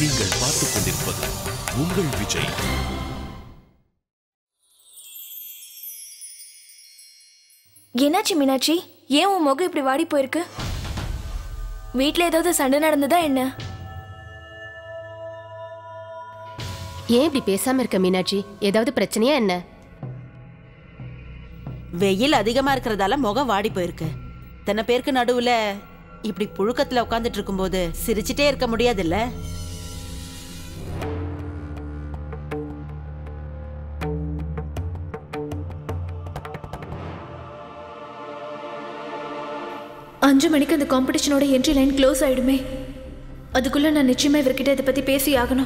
நீங்கள் பார்த்துக் கொண்டிருப்பது உங்கள் விஜய் என்னாச்சு மீனாட்சி ஏன் உன் முகம் இப்படி வாடி போயிருக்கு வீட்ல ஏதாவது சண்டை நடந்ததா என்ன ஏன் இப்படி பேசாம இருக்க மீனாட்சி ஏதாவது பிரச்சனையா என்ன வெயில் அதிகமா இருக்கிறதால முகம் வாடி போயிருக்கு இத்தனை பேருக்கு நடுவுல இப்படி புழுக்கத்துல உட்காந்துட்டு இருக்கும்போது சிரிச்சிட்டே இருக்க முடியாதுல்ல அஞ்சு மணிக்கு அந்த காம்படிஷனோட என்ட்ரி லைன் க்ளோஸ் ஆயிடுமே அதுக்குள்ள நான் நிச்சயமா இவர்கிட்ட இதை பத்தி பேசி ஆகணும்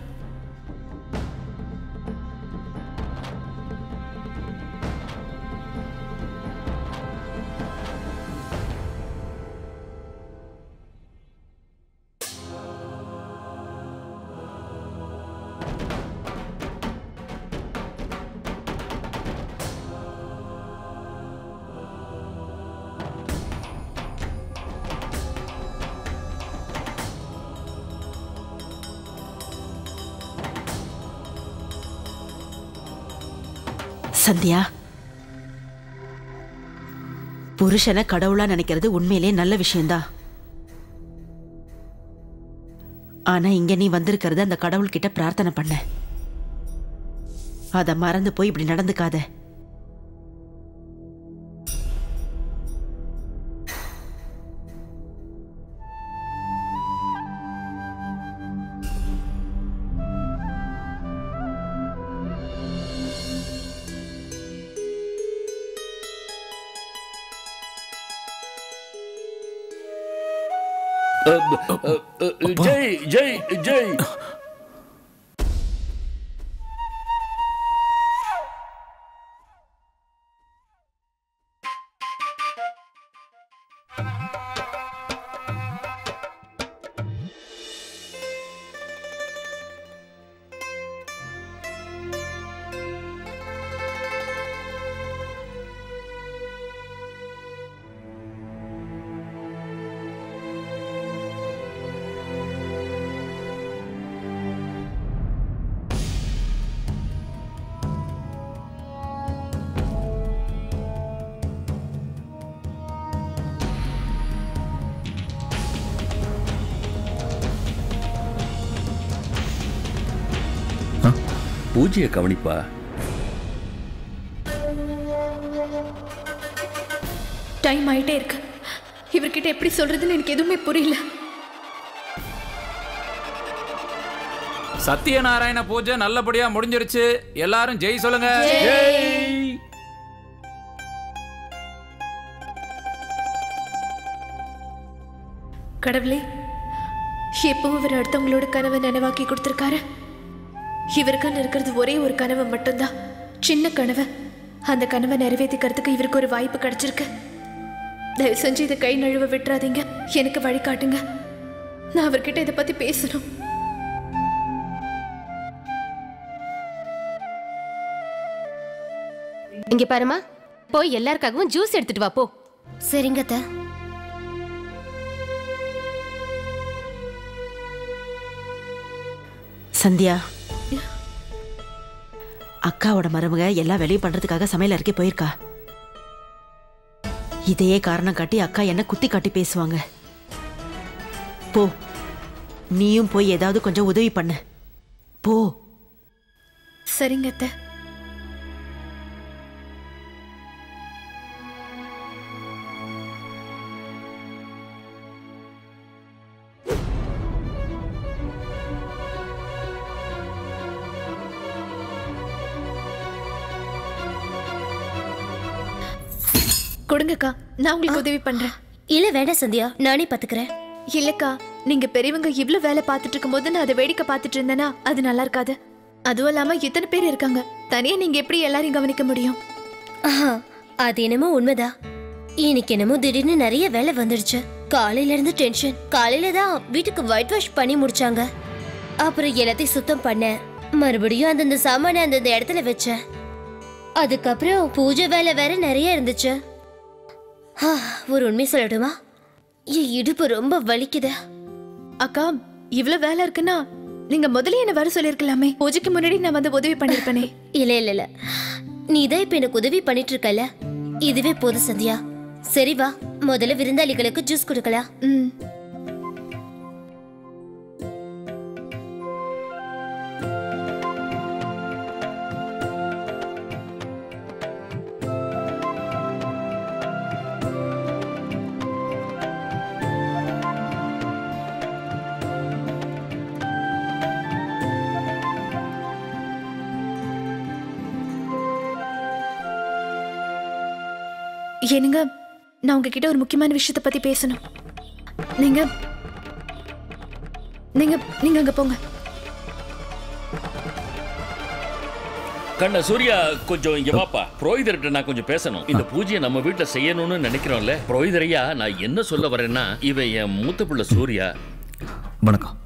சந்தியா புருஷனை கடவுளா நினைக்கிறது உண்மையிலே நல்ல விஷயம்தான் ஆனா இங்க நீ வந்திருக்கிறது அந்த கடவுள்கிட்ட பிரார்த்தனை பண்ண அத மறந்து போய் இப்படி நடந்துக்காத ஜெய் ஜெய் ஜெய் பூஜையை கவனிப்பா டைம் ஆயிட்டே இருக்கு இவர்கிட்ட எப்படி சொல்றதுன்னு எனக்கு எதுவுமே புரியல சத்யநாராயண பூஜை நல்லபடியா முடிஞ்சிருச்சு எல்லாரும் ஜெய் சொல்லுங்க கடவுளே எப்பவும் இவர் அடுத்தவங்களோட கனவை நினைவாக்கி கொடுத்துருக்காரு இவருக்குன்னு இருக்கிறது ஒரே ஒரு கனவு மட்டும்தான் சின்ன கனவு அந்த கனவை நிறைவேற்றிக்கிறதுக்கு இவருக்கு ஒரு வாய்ப்பு கிடைச்சிருக்கு தயவு செஞ்சு இதை கை நழுவ விட்டுறாதீங்க எனக்கு வழிகாட்டுங்க நான் அவர்கிட்ட இதை பத்தி பேசணும் இங்க பாருமா போய் எல்லாருக்காகவும் ஜூஸ் எடுத்துட்டு வா போ சரிங்க அத்தை. சந்தியா அக்காவோட மருமக எல்லா வேலையும் பண்றதுக்காக சமையல் அறைக்கே போயிருக்கா இதையே காரணம் காட்டி அக்கா என்ன குத்தி காட்டி பேசுவாங்க போ நீயும் போய் ஏதாவது கொஞ்சம் உதவி பண்ணு போ சரிங்க அத்தை கொடுங்கக்கா நான் உங்களுக்கு உதவி பண்றேன் இல்ல வேண்டாம் சந்தியா நானே பாத்துக்கிறேன் இல்லக்கா நீங்க பெரியவங்க இவ்ளோ வேலை பார்த்துட்டு இருக்கும்போது நான் அதை வேடிக்கை பார்த்துட்டு இருந்தேனா அது நல்லா இருக்காது அதுவும் இல்லாம இத்தனை பேர் இருக்காங்க தனியா நீங்க எப்படி எல்லாரையும் கவனிக்க முடியும் ஆஹா, அது என்னமோ உண்மைதான் இன்னைக்கு என்னமோ திடீர்னு நிறைய வேலை வந்துடுச்சு காலையில இருந்து டென்ஷன் காலையில தான் வீட்டுக்கு ஒயிட் வாஷ் பண்ணி முடிச்சாங்க அப்புறம் எல்லாத்தையும் சுத்தம் பண்ணேன் மறுபடியும் அந்தந்த சாமானை அந்தந்த இடத்துல வச்சேன் அதுக்கப்புறம் பூஜை வேலை வேற நிறைய இருந்துச்சு ஆ, ஒரு உண்மை சொல்லட்டுமா என் இடுப்பு ரொம்ப வலிக்குது அக்கா இவ்ளோ வேலை இருக்குன்னா நீங்க முதல்ல என்ன வர சொல்லிருக்கலாமே பூஜைக்கு முன்னாடி நான் வந்து உதவி பண்ணிருப்பேனே இல்ல இல்ல இல்ல நீ தான் இப்ப எனக்கு உதவி பண்ணிட்டு இருக்கல இதுவே போதும் சந்தியா சரி வா முதல்ல விருந்தாளிகளுக்கு ஜூஸ் கொடுக்கலாம் ம் என்னங்க நான் உங்ககிட்ட ஒரு முக்கியமான விஷயத்தை பத்தி பேசணும் நீங்க நீங்க நீங்க அங்க போங்க கண்ண சூர்யா கொஞ்சம் இங்க வாப்பா புரோகிதர்கிட்ட நான் கொஞ்சம் பேசணும் இந்த பூஜையை நம்ம வீட்டுல செய்யணும்னு நினைக்கிறோம்ல புரோகிதரையா நான் என்ன சொல்ல வரேன்னா இவன் என் மூத்த பிள்ளை சூர்யா வணக்கம்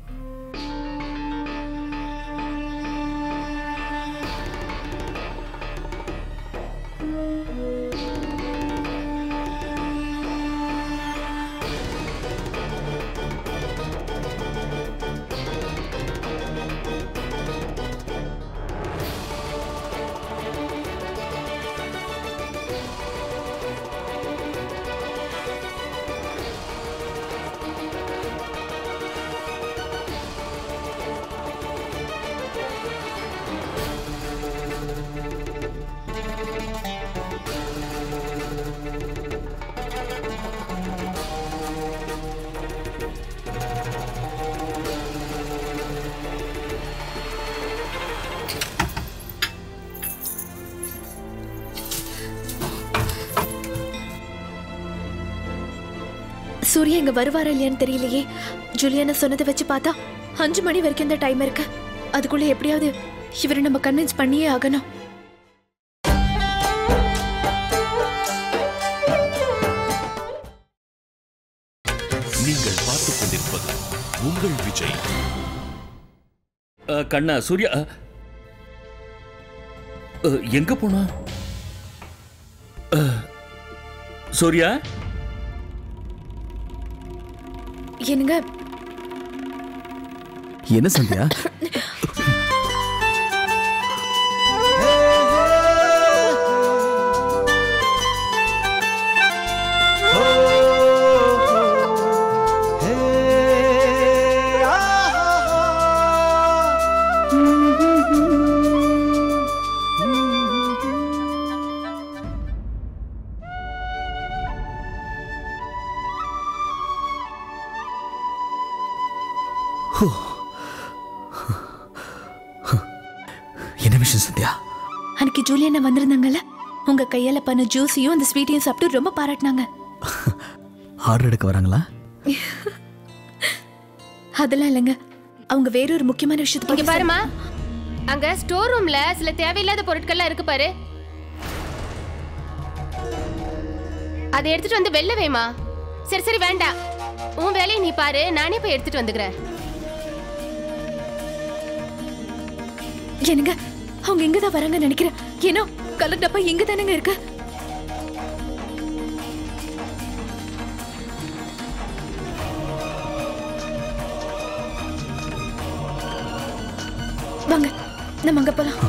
சூர்யா இங்க வருவாரா இல்லையான்னு தெரியலையே ஜூலியானா சொன்னதை வச்சு பார்த்தா அஞ்சு மணி வரைக்கும் தான் டைம் இருக்கு அதுக்குள்ள எப்படியாவது இவரை நம்ம கன்வின்ஸ் பண்ணியே ஆகணும் நீங்கள் பார்த்துக் கொண்டிருப்பது உங்கள் விஜய் அஹ், கண்ணா சூர்யா அஹ், அஹ், எங்க போனா அஹ், சூர்யா என்னங்க என்ன சந்தியா என்ன விஷயம் சந்தியா அன்னைக்கு ஜூலியானா வந்திருந்தாங்கல்ல உங்க கையால பண்ண ஜூஸையும் அந்த ஸ்வீட்டையும் சாப்பிட்டு ரொம்ப பாராட்டினாங்க ஆர்டர் எடுக்க வராங்களா அதெல்லாம் இல்லைங்க அவங்க வேற ஒரு முக்கியமான விஷயத்தை இங்க பத்தி பாருமா அங்க ஸ்டோர் ரூம்ல சில தேவையில்லாத பொருட்கள்லாம் இருக்கு பாரு அதை எடுத்துட்டு வந்து வெளில வைமா சரி சரி வேண்டாம் உன் வேலையை நீ பாரு நானே போய் எடுத்துட்டு வந்துக்கிறேன் என்னங்க அவங்க இங்க தான் வராங்கன்னு நினைக்கிறேன் ஏன்னா கலர் டப்பா இங்க தானங்க இருக்கு வாங்க நம்ம அங்க போலாம்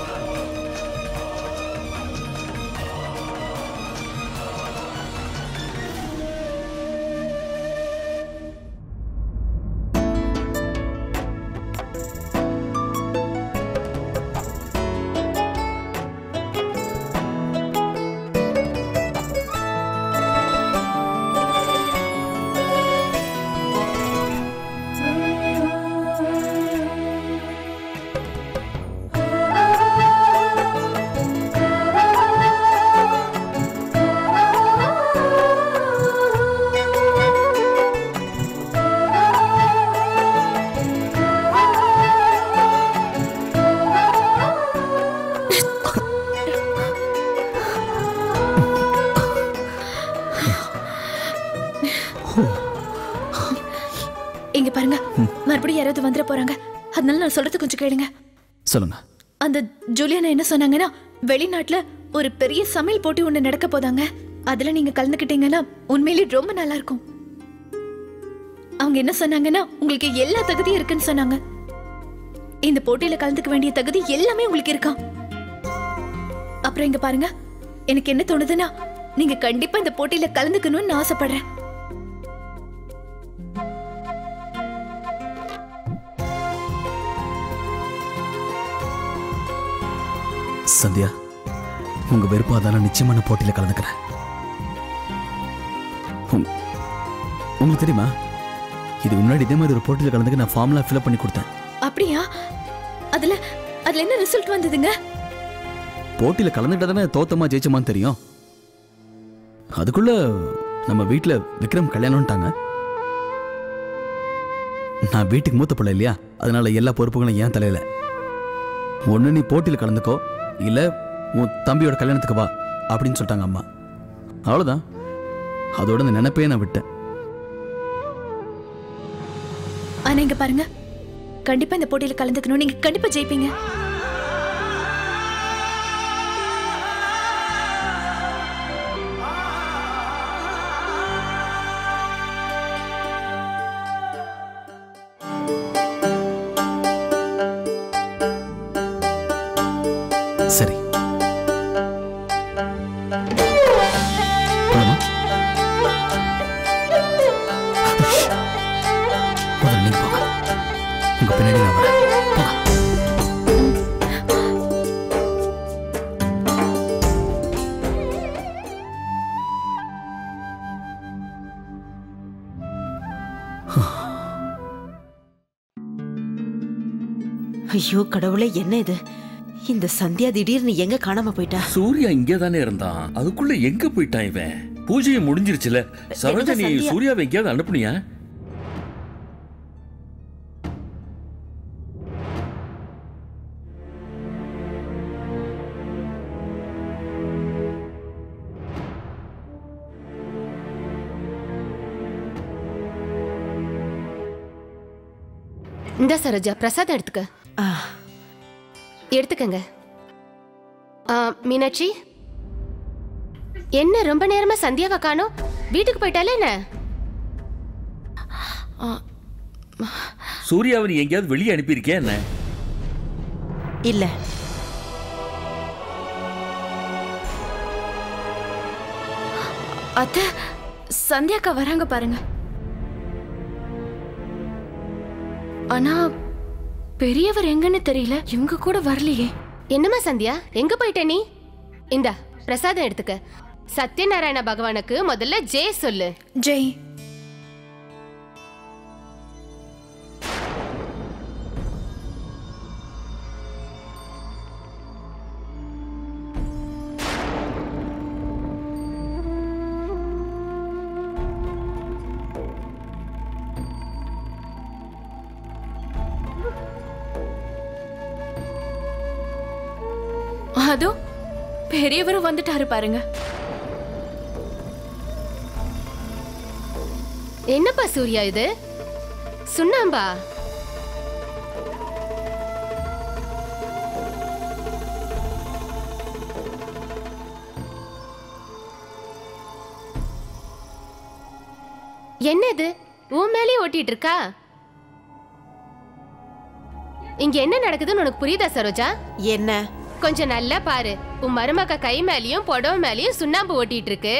இங்க பாருங்க மறுபடியும் யாராவது வந்துட போறாங்க அதனால நான் சொல்றது கொஞ்சம் கேளுங்க சொல்லுங்க அந்த ஜூலியானா என்ன சொன்னாங்கன்னா வெளிநாட்டுல ஒரு பெரிய சமையல் போட்டி ஒண்ணு நடக்க போதாங்க அதுல நீங்க கலந்துக்கிட்டீங்கன்னா உண்மையிலேயே ரொம்ப நல்லா இருக்கும் அவங்க என்ன சொன்னாங்கன்னா உங்களுக்கு எல்லா தகுதியும் இருக்குன்னு சொன்னாங்க இந்த போட்டியில கலந்துக்க வேண்டிய தகுதி எல்லாமே உங்களுக்கு இருக்கான் அப்புறம் இங்க பாருங்க எனக்கு என்ன தோணுதுன்னா நீங்க கண்டிப்பா இந்த போட்டியில கலந்துக்கணும்னு நான் ஆசைப்படுறேன் சந்தியா உங்க விருப்பம் அதான நிச்சயமான போட்டியில கலந்துக்கிறேன் உங்க- உங்களுக்கு தெரியுமா இதுக்கு முன்னாடி இதே மாதிரி ஒரு போட்டியில் கலந்துக்க நான் ஃபார்ம்லாம் ஃபில்அப் பண்ணி கொடுத்தேன் அப்படியா அதுல அதுல என்ன ரிசல்ட் வந்ததுங்க போட்டியில் கலந்துக்கிட்டா தானே தோத்தமா ஜெயிச்சோமான்னு தெரியும் அதுக்குள்ள நம்ம வீட்டில் விக்ரம் கல்யாணம்ட்டாங்க நான் வீட்டுக்கு மூத்த பிள்ளை இல்லையா அதனால எல்லா பொறுப்புகளும் ஏன் தலையில ஒன்று நீ போட்டியில் கலந்துக்கோ இல்லை உன் தம்பியோட கல்யாணத்துக்கு வா அப்படின்னு சொல்லிட்டாங்க அம்மா அவ்வளோதான் அதோட இந்த நினைப்பே நான் விட்டேன் ஆனா இங்க பாருங்க கண்டிப்பா இந்த போட்டியில கலந்துக்கணும் நீங்க கண்டிப்பா ஜெயிப்பீங்க சரி போலாமா? முதல்ல நீங்க போங்க உங்க பின்னாடி நான் வரேன் போங்க ஐயோ கடவுளே என்ன இது இந்த சந்தியா திடீர்னு எங்க காணாம போயிட்டா சூர்யா இங்கே தானே இருந்தான் அதுக்குள்ள எங்க போயிட்டான் இவன் பூஜையை முடிஞ்சிருச்சுல சரோஜா நீ சந்தியா? சூர்யாவை எங்கேயாவது அனுப்புனியா இந்த சரோஜா பிரசாதம் எடுத்துக்க ஆ, எடுத்துக்கங்க ஆ, மீனாட்சி என்ன ரொம்ப நேரமா சந்தியாவை காணோம் வீட்டுக்கு போயிட்டாலே என்ன சூர்யாவை நீ எங்கேயாவது வெளியே அனுப்பியிருக்கியா என்ன இல்ல அத்த சந்தியாக்கா வராங்க பாருங்க ஆனா பெரியவர் எங்கன்னு தெரியல இவங்க கூட வரலையே என்னம்மா சந்தியா எங்க போயிட்ட நீ இந்தா பிரசாதம் எடுத்துக்க சத்யநாராயண பகவானுக்கு முதல்ல ஜெய் சொல்லு ஜெய் அதோ பெரியவரும் வந்துட்டாரு பாருங்க என்னப்பா சூர்யா இது சுண்ணாம்பா என்ன இது உன் மேலேயே ஓட்டிட்டு இருக்கா இங்க என்ன நடக்குதுன்னு உனக்கு புரியுதா சரோஜா என்ன கொஞ்சம் நல்லா பாரு உன் மருமக கை மேலயும் புடவை மேலயும் சுண்ணாம்பு ஓட்டிட்டு இருக்கு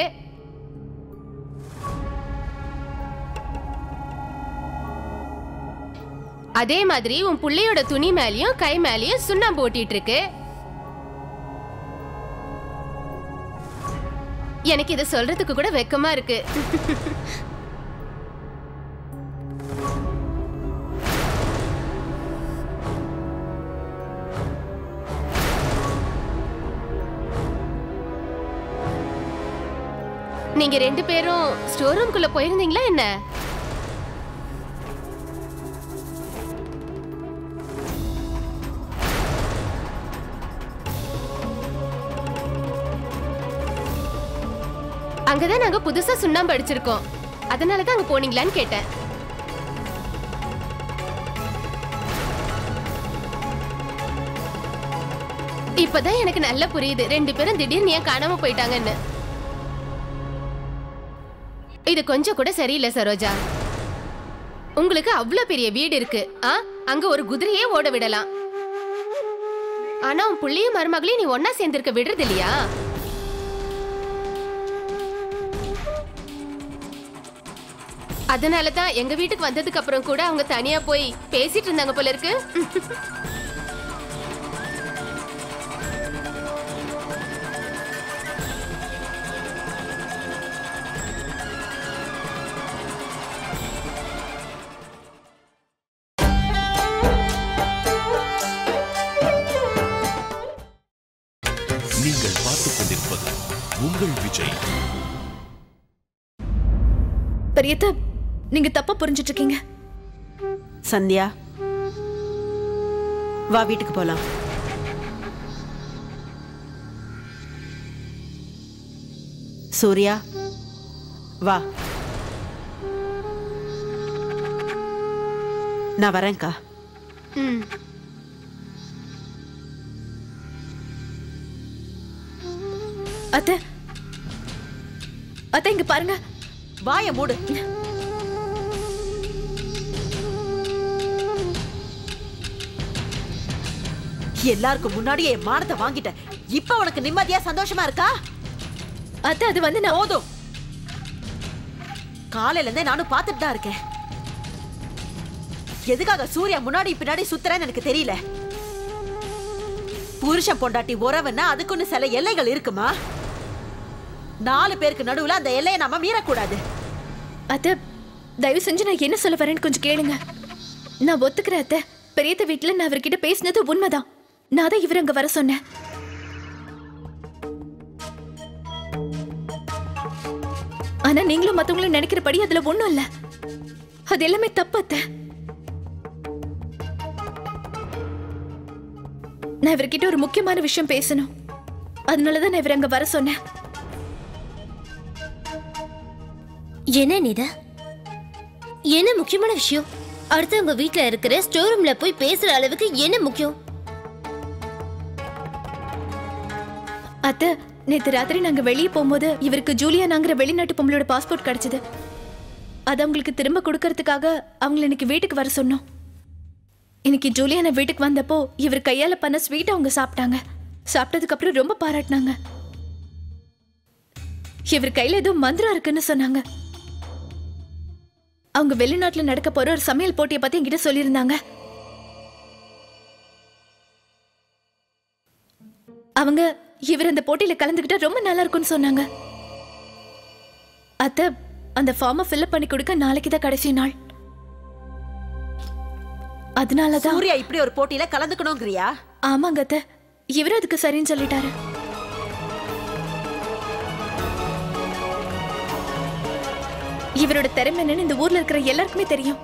அதே மாதிரி உன் புள்ளையோட துணி மேலயும் கை மேலயும் சுண்ணாம்பு ஓட்டிட்டு இருக்கு எனக்கு இதை சொல்றதுக்கு கூட வெக்கமா இருக்கு நீங்க ரெண்டு பேரும் ஸ்டோர் ரூம்குள்ள போயிருந்தீங்களா என்ன அங்கதான் நாங்க புதுசா சுண்ணாம்பு அடிச்சிருக்கோம் அதனால தான் அங்க போனீங்களான்னு கேட்டேன் இப்பதான் எனக்கு நல்லா புரியுது ரெண்டு பேரும் திடீர்னு ஏன் காணாம போயிட்டாங்கன்னு இது கொஞ்சம் கூட சரியில்லை சரோஜா உங்களுக்கு அவ்வளோ பெரிய வீடு இருக்கு ஆ அங்க ஒரு குதிரையே ஓட விடலாம் ஆனா உன் புள்ளையும் மருமகளையும் நீ ஒன்னா சேர்ந்திருக்க விடுறது இல்லையா அதனால தான் எங்க வீட்டுக்கு வந்ததுக்கு அப்புறம் கூட அவங்க தனியா போய் பேசிட்டு இருந்தாங்க போல இருக்கு நீங்கள் பார்த்துக் கொண்டிருப்பது உங்கள் விஜய் பெரியத்த நீங்க தப்பா புரிஞ்சிட்டு இருக்கீங்க சந்தியா வா வீட்டுக்கு போலாம் சூர்யா வா நான் வரேன்க்கா ம் அத்தை அத்தை இங்க பாருங்க வாய மூடு எல்லாருக்கும் முன்னாடியே என் மானத்தை வாங்கிட்டேன் இப்ப உனக்கு நிம்மதியா சந்தோஷமா இருக்கா அத்தை அது வந்து நான் போதும் காலையில இருந்தே நானும் பார்த்துட்டு தான் இருக்கேன் எதுக்காக சூர்யா முன்னாடி பின்னாடி சுத்துறேன்னு எனக்கு தெரியல புருஷன் பொண்டாட்டி உறவுன்னா அதுக்குன்னு சில எல்லைகள் இருக்குமா நாலு பேருக்கு நடுவுல அந்த எல்லையை நாம மீறக்கூடாது அத்தை தயவு செஞ்சு நான் என்ன சொல்ல வரேன்னு கொஞ்சம் கேளுங்க நான் ஒத்துக்கிறேன் அத்தை பெரியத்த வீட்டுல நான் அவர்கிட்ட பேசினது உண்மைதான் நான் தான் இவர் அங்க வர சொன்னேன் ஆனா நீங்களும் மத்தவங்களும் நினைக்கிறபடி அதுல ஒண்ணும் இல்ல அது எல்லாமே தப்பு அத்தை நான் இவர்கிட்ட ஒரு முக்கியமான விஷயம் பேசணும் அதனாலதான் நான் இவர் அங்க வர சொன்னேன் என்ன நிதா என்ன முக்கியமான விஷயம் அடுத்தவங்க வீட்ல இருக்கிற ஸ்டோர் ரூம்ல போய் பேசுற அளவுக்கு என்ன முக்கியம் அத்தை நேத்து ராத்திரி நாங்க வெளியே போகும்போது இவருக்கு ஜூலியானாங்கிற வெளிநாட்டு பொம்பளோட பாஸ்போர்ட் கிடைச்சது அது அவங்களுக்கு திரும்ப கொடுக்கறதுக்காக அவங்கள இன்னைக்கு வீட்டுக்கு வர சொன்னோம் இன்னைக்கு ஜூலியானா வீட்டுக்கு வந்தப்போ இவர் கையால பண்ண ஸ்வீட் அவங்க சாப்பிட்டாங்க சாப்பிட்டதுக்கு அப்புறம் ரொம்ப பாராட்டினாங்க இவர் கையில ஏதோ மந்திரம் இருக்குன்னு சொன்னாங்க அவங்க வெளிநாட்டுல நடக்க போற ஒரு சமையல் போட்டியை பத்தி என்கிட்ட சொல்லியிருந்தாங்க அவங்க இவர் அந்த போட்டியில கலந்துக்கிட்டா ரொம்ப நல்லா இருக்கும்னு சொன்னாங்க அத்தை அந்த ஃபார்மை ஃபில்அப் பண்ணி கொடுக்க நாளைக்கு தான் கடைசி நாள் அதனாலதான் சூர்யா இப்படி ஒரு போட்டியில கலந்துக்கணுங்கிறியா ஆமாங்க அத்தை இவரும் அதுக்கு சரின்னு சொல்லிட்டாரு இவரோட திறமை என்னன்னு இந்த ஊர்ல இருக்கிற எல்லாருக்குமே தெரியும்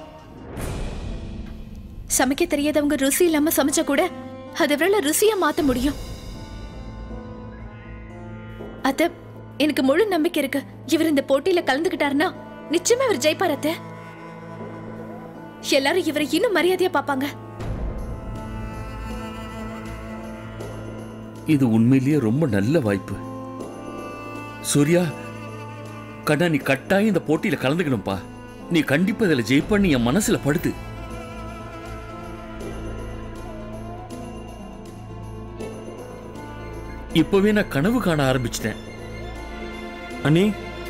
சமைக்க தெரியாதவங்க ருசி இல்லாம சமைச்சா கூட அதை இவரால ருசியா மாத்த முடியும் அத்தை எனக்கு முழு நம்பிக்கை இருக்கு இவர் இந்த போட்டியில கலந்துக்கிட்டாருன்னா நிச்சயமா இவர் ஜெயிப்பார் அத்தை எல்லாரும் இவரை இன்னும் மரியாதையா பாப்பாங்க இது உண்மையிலேயே ரொம்ப நல்ல வாய்ப்பு சூர்யா கண்ணா நீ கட்டாயம் இந்த போட்டியில கலந்துக்கணும்ப்பா நீ கண்டிப்பா இதுல ஜெயிப்பன்னு என் மனசுல படுது இப்பவே நான் கனவு காண ஆரம்பிச்சிட்டேன் அண்ணி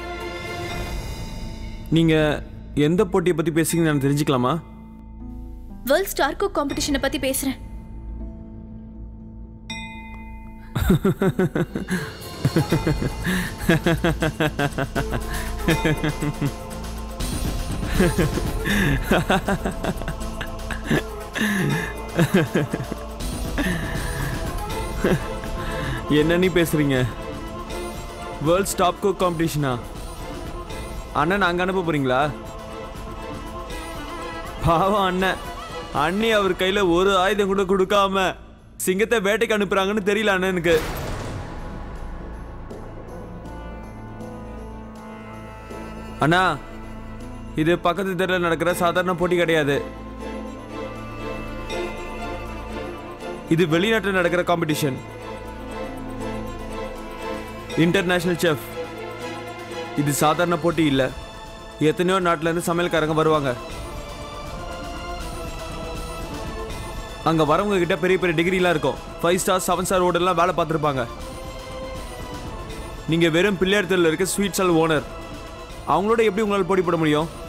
நீங்க எந்த போட்டியை பத்தி பேசுறீங்கன்னு நான் தெரிஞ்சுக்கலாமா வேர்ல்ட் ஸ்டார் குக் காம்படிஷனை பத்தி பேசுறேன் என்ன நீ பேசுறீங்க வேர்ல்ட் ஸ்டாப் குக் காம்படிஷனா அண்ணன் அங்க அனுப்ப போறீங்களா பாவம் அண்ணன் அண்ணி அவர் கையில ஒரு ஆயுதம் கூட கொடுக்காம சிங்கத்தை வேட்டைக்கு அனுப்புறாங்கன்னு தெரியல அண்ணனுக்கு அண்ணா இது பக்கத்து தெருவில் நடக்கிற சாதாரண போட்டி கிடையாது இது வெளிநாட்டில் நடக்கிற காம்படிஷன் இன்டர்நேஷனல் செஃப் இது சாதாரண போட்டி இல்லை எத்தனையோ நாட்டுல இருந்து சமையல்காரங்க வருவாங்க அங்க வரவங்க கிட்ட பெரிய பெரிய டிகிரிலாம் இருக்கும் ஃபைவ் ஸ்டார் செவன் ஸ்டார் ஹோட்டல்லாம் வேலை பார்த்துருப்பாங்க நீங்க வெறும் பிள்ளையார் தெருவில் இருக்க ஸ்வீட் ஸ்டால் ஓனர் அவங்களோட எப்படி உங்களால் போட்டி போட முடியும்